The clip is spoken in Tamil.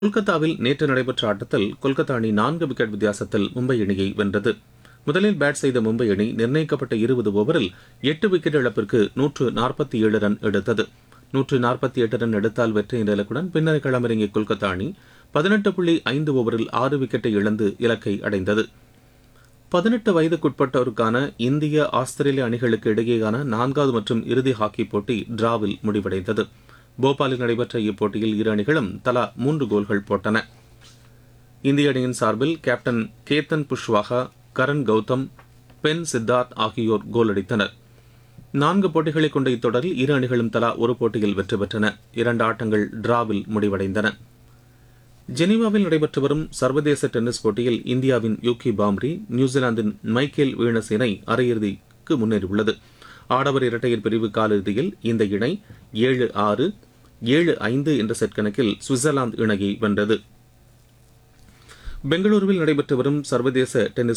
கொல்கத்தாவில் நேற்று நடைபெற்ற ஆட்டத்தில் கொல்கத்தா அணி நான்கு விக்கெட் வித்தியாசத்தில் மும்பை அணியை வென்றது முதலில் பேட் செய்த மும்பை அணி நிர்ணயிக்கப்பட்ட இருபது ஓவரில் எட்டு விக்கெட் இழப்பிற்கு நூற்று நாற்பத்தி ஏழு ரன் எடுத்தது நூற்று நாற்பத்தி எட்டு ரன் எடுத்தால் வெற்றி என்ற இலக்குடன் பின்னர் களமிறங்கிய கொல்கத்தா அணி பதினெட்டு புள்ளி ஐந்து ஓவரில் ஆறு விக்கெட்டை இழந்து இலக்கை அடைந்தது பதினெட்டு வயதுக்குட்பட்டோருக்கான இந்திய ஆஸ்திரேலிய அணிகளுக்கு இடையேயான நான்காவது மற்றும் இறுதி ஹாக்கி போட்டி டிராவில் முடிவடைந்தது போபாலில் நடைபெற்ற இப்போட்டியில் இரு அணிகளும் தலா மூன்று கோல்கள் போட்டன இந்திய அணியின் சார்பில் கேப்டன் கேத்தன் புஷ்வாகா கரண் கௌதம் பென் சித்தார்த் ஆகியோர் கோல் அடித்தனர் நான்கு போட்டிகளை கொண்ட இத்தொடரில் இரு அணிகளும் தலா ஒரு போட்டியில் வெற்றி பெற்றன இரண்டு ஆட்டங்கள் டிராவில் முடிவடைந்தன ஜெனீவாவில் நடைபெற்று வரும் சர்வதேச டென்னிஸ் போட்டியில் இந்தியாவின் யூகி பாம்ரி நியூசிலாந்தின் மைக்கேல் வீனஸ் இணை அரையிறுதிக்கு முன்னேறியுள்ளது ஆடவர் இரட்டையர் பிரிவு காலிறுதியில் இந்த இணை ஏழு ஆறு ஏழு ஐந்து என்ற செட் கணக்கில் சுவிட்சர்லாந்து இணையை வென்றது பெங்களூருவில் நடைபெற்று வரும் சர்வதேச டென்னிஸ்